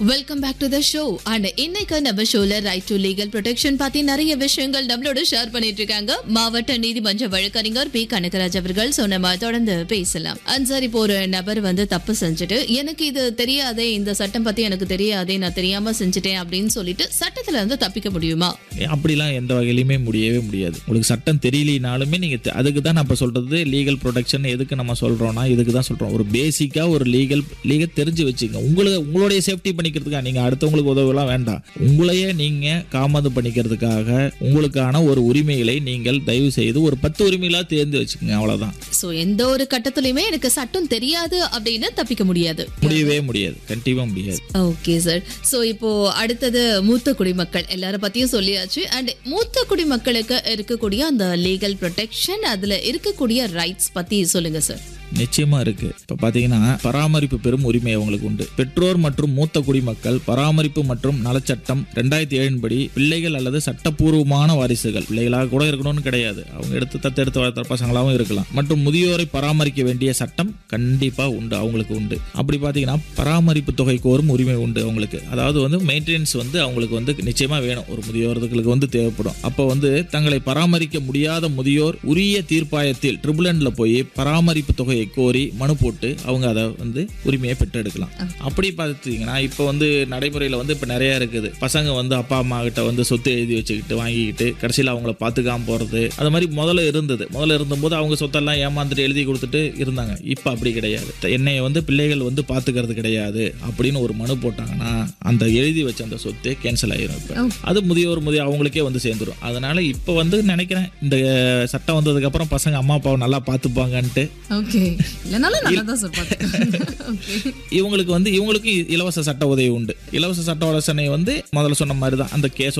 welcome back to the show and இன்னைக்கு நம்ம ஷோல ரைட் டு லீகல் ப்ரொடெக்ஷன் பத்தி நிறைய விஷயங்கள் நம்மளோட ஷேர் பண்ணிட்டு இருக்காங்க மாவட்ட நீதிமன்ற வழக்கறிஞர் பி கனகராஜ் அவர்கள் ஸோ நம்ம தொடர்ந்து பேசலாம் அண்ட் சார் இப்போ ஒரு நபர் வந்து தப்பு செஞ்சுட்டு எனக்கு இது தெரியாதே இந்த சட்டம் பத்தி எனக்கு தெரியாதே நான் தெரியாம செஞ்சுட்டேன் அப்படின்னு சொல்லிட்டு சட்டத்துல இருந்து தப்பிக்க முடியுமா அப்படிலாம் எந்த வகையிலுமே முடியவே முடியாது உங்களுக்கு சட்டம் தெரியலினாலுமே நீங்க தெ- அதுக்கு தான் நான் இப்போ சொல்றது லீகல் ப்ரொடெக்ஷன் எதுக்கு நம்ம சொல்றோம்னா இதுக்கு தான் சொல்றோம் ஒரு பேசிக்கா ஒரு லீகல் லீகல் தெரிஞ்சு வச்சுங்க உங்களுக்கு உங்களுடைய சேஃப்டி பண்ணிக்கிறதுக்காக நீங்க அடுத்தவங்களுக்கு உதவலாம் வேண்டாம் உங்களையே நீங்க காமது பண்ணிக்கிறதுக்காக உங்களுக்கான ஒரு உரிமைகளை நீங்கள் தயவு செய்து ஒரு பத்து உரிமைகளா தேர்ந்து வச்சுக்கோங்க அவ்வளவுதான் ஸோ எந்த ஒரு கட்டத்திலயுமே எனக்கு சட்டம் தெரியாது அப்படின்னு தப்பிக்க முடியாது முடியவே முடியாது கண்டிப்பா முடியாது ஓகே சார் ஸோ இப்போ அடுத்தது மூத்த குடிமக்கள் எல்லாரும் பத்தியும் சொல்லியாச்சு அண்ட் மூத்த குடிமக்களுக்கு இருக்கக்கூடிய அந்த லீகல் ப்ரொடெக்ஷன் அதுல இருக்கக்கூடிய ரைட்ஸ் பத்தி சொல்லுங்க சார் நிச்சயமா இருக்கு இப்ப பாத்தீங்கன்னா பராமரிப்பு பெறும் உரிமை அவங்களுக்கு உண்டு பெற்றோர் மற்றும் மூத்த குடிமக்கள் பராமரிப்பு மற்றும் நலச்சட்டம் ரெண்டாயிரத்தி ஏழின் படி பிள்ளைகள் அல்லது சட்டப்பூர்வமான வாரிசுகள் பிள்ளைகளாக கூட இருக்கணும்னு கிடையாது அவங்க எடுத்து தத்தெடுத்து வளர்த்த பசங்களாகவும் இருக்கலாம் மற்றும் முதியோரை பராமரிக்க வேண்டிய சட்டம் கண்டிப்பா உண்டு அவங்களுக்கு உண்டு அப்படி பாத்தீங்கன்னா பராமரிப்பு தொகை கோரும் உரிமை உண்டு அவங்களுக்கு அதாவது வந்து மெயின்டெனன்ஸ் வந்து அவங்களுக்கு வந்து நிச்சயமா வேணும் ஒரு முதியோர்களுக்கு வந்து தேவைப்படும் அப்போ வந்து தங்களை பராமரிக்க முடியாத முதியோர் உரிய தீர்ப்பாயத்தில் ட்ரிபுலன்ல போய் பராமரிப்பு தொகையை கோரி மனு போட்டு அவங்க அதை வந்து உரிமையை பெற்றெடுக்கலாம் அப்படி பார்த்தீங்கன்னா இப்போ வந்து நடைமுறையில் வந்து இப்போ நிறைய இருக்குது பசங்க வந்து அப்பா அம்மா கிட்ட வந்து சொத்து எழுதி வச்சுக்கிட்டு வாங்கிக்கிட்டு கடைசியில் அவங்கள பார்த்துக்காம போகிறது அது மாதிரி முதல்ல இருந்தது முதல்ல இருந்தபோது அவங்க சொத்தெல்லாம் ஏமாந்துட்டு எழுதி கொடுத்துட்டு இருந்தாங்க இப்போ அப்படி கிடையாது என்னைய வந்து பிள்ளைகள் வந்து பார்த்துக்கிறது கிடையாது அப்படின்னு ஒரு மனு போட்டாங்கன்னா அந்த எழுதி வச்ச அந்த சொத்து கேன்சல் ஆயிரும் இப்போ அது முதியோர் முதிய அவங்களுக்கே வந்து சேர்ந்துரும் அதனால இப்போ வந்து நினைக்கிறேன் இந்த சட்டம் வந்ததுக்கு அப்புறம் பசங்க அம்மா அப்பாவை நல்லா பார்த்துப்பாங்கன்ட்டு ஓகே இல்லைனாலும் நல்லா தான் சார் ஓகே இவங்களுக்கு வந்து இவங்களுக்கு இலவச சட்ட உதவி உண்டு இலவச சட்ட ஆலோசனை வந்து முதல்ல சொன்ன மாதிரி தான் அந்த கேஸ்